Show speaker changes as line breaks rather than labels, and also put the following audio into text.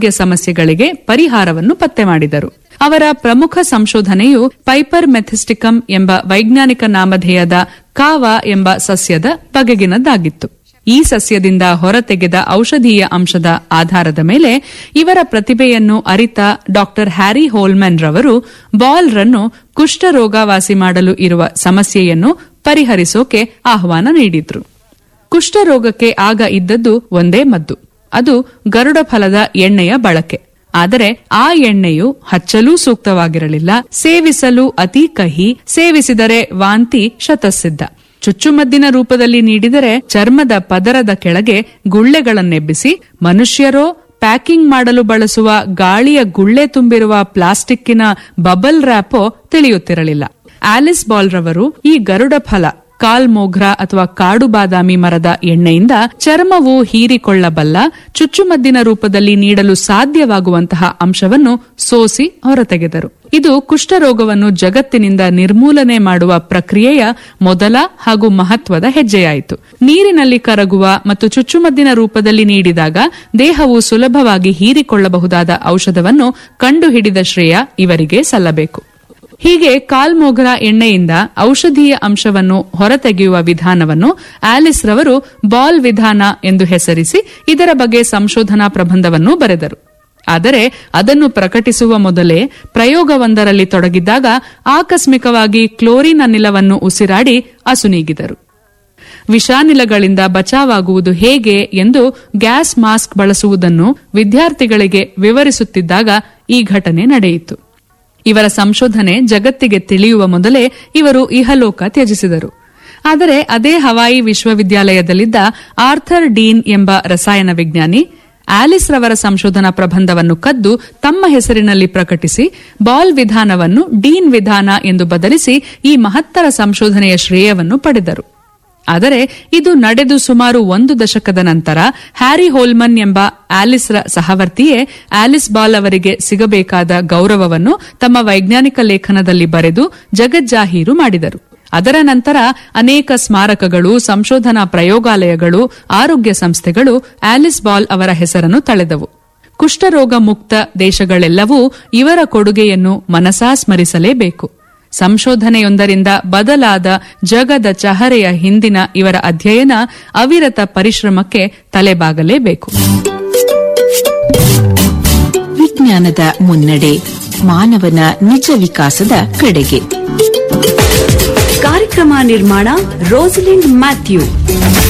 ಆರೋಗ್ಯ ಸಮಸ್ಯೆಗಳಿಗೆ ಪರಿಹಾರವನ್ನು ಪತ್ತೆ ಮಾಡಿದರು ಅವರ ಪ್ರಮುಖ ಸಂಶೋಧನೆಯು ಪೈಪರ್ ಮೆಥಿಸ್ಟಿಕಮ್ ಎಂಬ ವೈಜ್ಞಾನಿಕ ನಾಮಧೇಯದ ಕಾವ ಎಂಬ ಸಸ್ಯದ ಬಗೆಗಿನದ್ದಾಗಿತ್ತು ಈ ಸಸ್ಯದಿಂದ ಹೊರತೆಗೆದ ಔಷಧೀಯ ಅಂಶದ ಆಧಾರದ ಮೇಲೆ ಇವರ ಪ್ರತಿಭೆಯನ್ನು ಅರಿತ ಡಾಕ್ಟರ್ ಹ್ಯಾರಿ ಹೋಲ್ಮನ್ ರವರು ಬಾಲ್ ರನ್ನು ಕುಷ್ಠರೋಗ ವಾಸಿ ಮಾಡಲು ಇರುವ ಸಮಸ್ಯೆಯನ್ನು ಪರಿಹರಿಸೋಕೆ ಆಹ್ವಾನ ನೀಡಿದ್ರು ಕುಷ್ಠರೋಗಕ್ಕೆ ಆಗ ಇದ್ದದ್ದು ಒಂದೇ ಮದ್ದು ಅದು ಗರುಡ ಫಲದ ಎಣ್ಣೆಯ ಬಳಕೆ ಆದರೆ ಆ ಎಣ್ಣೆಯು ಹಚ್ಚಲೂ ಸೂಕ್ತವಾಗಿರಲಿಲ್ಲ ಸೇವಿಸಲು ಅತಿ ಕಹಿ ಸೇವಿಸಿದರೆ ವಾಂತಿ ಶತಸಿದ್ಧ ಚುಚ್ಚುಮದ್ದಿನ ರೂಪದಲ್ಲಿ ನೀಡಿದರೆ ಚರ್ಮದ ಪದರದ ಕೆಳಗೆ ಗುಳ್ಳೆಗಳನ್ನೆಬ್ಬಿಸಿ ಮನುಷ್ಯರೋ ಪ್ಯಾಕಿಂಗ್ ಮಾಡಲು ಬಳಸುವ ಗಾಳಿಯ ಗುಳ್ಳೆ ತುಂಬಿರುವ ಪ್ಲಾಸ್ಟಿಕ್ಕಿನ ಬಬಲ್ ರ್ಯಾಪೋ ತಿಳಿಯುತ್ತಿರಲಿಲ್ಲ ಆಲಿಸ್ ಬಾಲ್ ರವರು ಈ ಗರುಡ ಫಲ ಕಾಲ್ ಮೋಘ್ರಾ ಅಥವಾ ಕಾಡು ಬಾದಾಮಿ ಮರದ ಎಣ್ಣೆಯಿಂದ ಚರ್ಮವು ಹೀರಿಕೊಳ್ಳಬಲ್ಲ ಚುಚ್ಚುಮದ್ದಿನ ರೂಪದಲ್ಲಿ ನೀಡಲು ಸಾಧ್ಯವಾಗುವಂತಹ ಅಂಶವನ್ನು ಸೋಸಿ ಹೊರತೆಗೆದರು ಇದು ಕುಷ್ಠರೋಗವನ್ನು ಜಗತ್ತಿನಿಂದ ನಿರ್ಮೂಲನೆ ಮಾಡುವ ಪ್ರಕ್ರಿಯೆಯ ಮೊದಲ ಹಾಗೂ ಮಹತ್ವದ ಹೆಜ್ಜೆಯಾಯಿತು ನೀರಿನಲ್ಲಿ ಕರಗುವ ಮತ್ತು ಚುಚ್ಚುಮದ್ದಿನ ರೂಪದಲ್ಲಿ ನೀಡಿದಾಗ ದೇಹವು ಸುಲಭವಾಗಿ ಹೀರಿಕೊಳ್ಳಬಹುದಾದ ಔಷಧವನ್ನು ಕಂಡುಹಿಡಿದ ಶ್ರೇಯ ಇವರಿಗೆ ಸಲ್ಲಬೇಕು ಹೀಗೆ ಕಾಲ್ಮೋಗರ ಎಣ್ಣೆಯಿಂದ ಔಷಧೀಯ ಅಂಶವನ್ನು ಹೊರತೆಗೆಯುವ ವಿಧಾನವನ್ನು ಆಲಿಸ್ ರವರು ಬಾಲ್ ವಿಧಾನ ಎಂದು ಹೆಸರಿಸಿ ಇದರ ಬಗ್ಗೆ ಸಂಶೋಧನಾ ಪ್ರಬಂಧವನ್ನು ಬರೆದರು ಆದರೆ ಅದನ್ನು ಪ್ರಕಟಿಸುವ ಮೊದಲೇ ಪ್ರಯೋಗವೊಂದರಲ್ಲಿ ತೊಡಗಿದ್ದಾಗ ಆಕಸ್ಮಿಕವಾಗಿ ಕ್ಲೋರಿನ್ ಅನಿಲವನ್ನು ಉಸಿರಾಡಿ ಅಸುನೀಗಿದರು ವಿಷಾನಿಲಗಳಿಂದ ಬಚಾವಾಗುವುದು ಹೇಗೆ ಎಂದು ಗ್ಯಾಸ್ ಮಾಸ್ಕ್ ಬಳಸುವುದನ್ನು ವಿದ್ಯಾರ್ಥಿಗಳಿಗೆ ವಿವರಿಸುತ್ತಿದ್ದಾಗ ಈ ಘಟನೆ ನಡೆಯಿತು ಇವರ ಸಂಶೋಧನೆ ಜಗತ್ತಿಗೆ ತಿಳಿಯುವ ಮೊದಲೇ ಇವರು ಇಹಲೋಕ ತ್ಯಜಿಸಿದರು ಆದರೆ ಅದೇ ಹವಾಯಿ ವಿಶ್ವವಿದ್ಯಾಲಯದಲ್ಲಿದ್ದ ಆರ್ಥರ್ ಡೀನ್ ಎಂಬ ರಸಾಯನ ವಿಜ್ಞಾನಿ ಆಲಿಸ್ ರವರ ಸಂಶೋಧನಾ ಪ್ರಬಂಧವನ್ನು ಕದ್ದು ತಮ್ಮ ಹೆಸರಿನಲ್ಲಿ ಪ್ರಕಟಿಸಿ ಬಾಲ್ ವಿಧಾನವನ್ನು ಡೀನ್ ವಿಧಾನ ಎಂದು ಬದಲಿಸಿ ಈ ಮಹತ್ತರ ಸಂಶೋಧನೆಯ ಶ್ರೇಯವನ್ನು ಪಡೆದರು ಆದರೆ ಇದು ನಡೆದು ಸುಮಾರು ಒಂದು ದಶಕದ ನಂತರ ಹ್ಯಾರಿ ಹೋಲ್ಮನ್ ಎಂಬ ಆಲಿಸ್ರ ಸಹವರ್ತಿಯೇ ಆಲಿಸ್ ಬಾಲ್ ಅವರಿಗೆ ಸಿಗಬೇಕಾದ ಗೌರವವನ್ನು ತಮ್ಮ ವೈಜ್ಞಾನಿಕ ಲೇಖನದಲ್ಲಿ ಬರೆದು ಜಗಜ್ಜಾಹೀರು ಮಾಡಿದರು ಅದರ ನಂತರ ಅನೇಕ ಸ್ಮಾರಕಗಳು ಸಂಶೋಧನಾ ಪ್ರಯೋಗಾಲಯಗಳು ಆರೋಗ್ಯ ಸಂಸ್ಥೆಗಳು ಆಲಿಸ್ ಬಾಲ್ ಅವರ ಹೆಸರನ್ನು ತಳೆದವು ಕುಷ್ಠರೋಗ ಮುಕ್ತ ದೇಶಗಳೆಲ್ಲವೂ ಇವರ ಕೊಡುಗೆಯನ್ನು ಮನಸಾ ಸ್ಮರಿಸಲೇಬೇಕು ಸಂಶೋಧನೆಯೊಂದರಿಂದ ಬದಲಾದ ಜಗದ ಚಹರೆಯ ಹಿಂದಿನ ಇವರ ಅಧ್ಯಯನ ಅವಿರತ ಪರಿಶ್ರಮಕ್ಕೆ ತಲೆಬಾಗಲೇಬೇಕು
ವಿಜ್ಞಾನದ ಮುನ್ನಡೆ ಮಾನವನ ನಿಜ ವಿಕಾಸದ ಕಡೆಗೆ
ಕಾರ್ಯಕ್ರಮ ನಿರ್ಮಾಣ ರೋಸಲಿಂಡ್ ಮ್ಯಾಥ್ಯೂ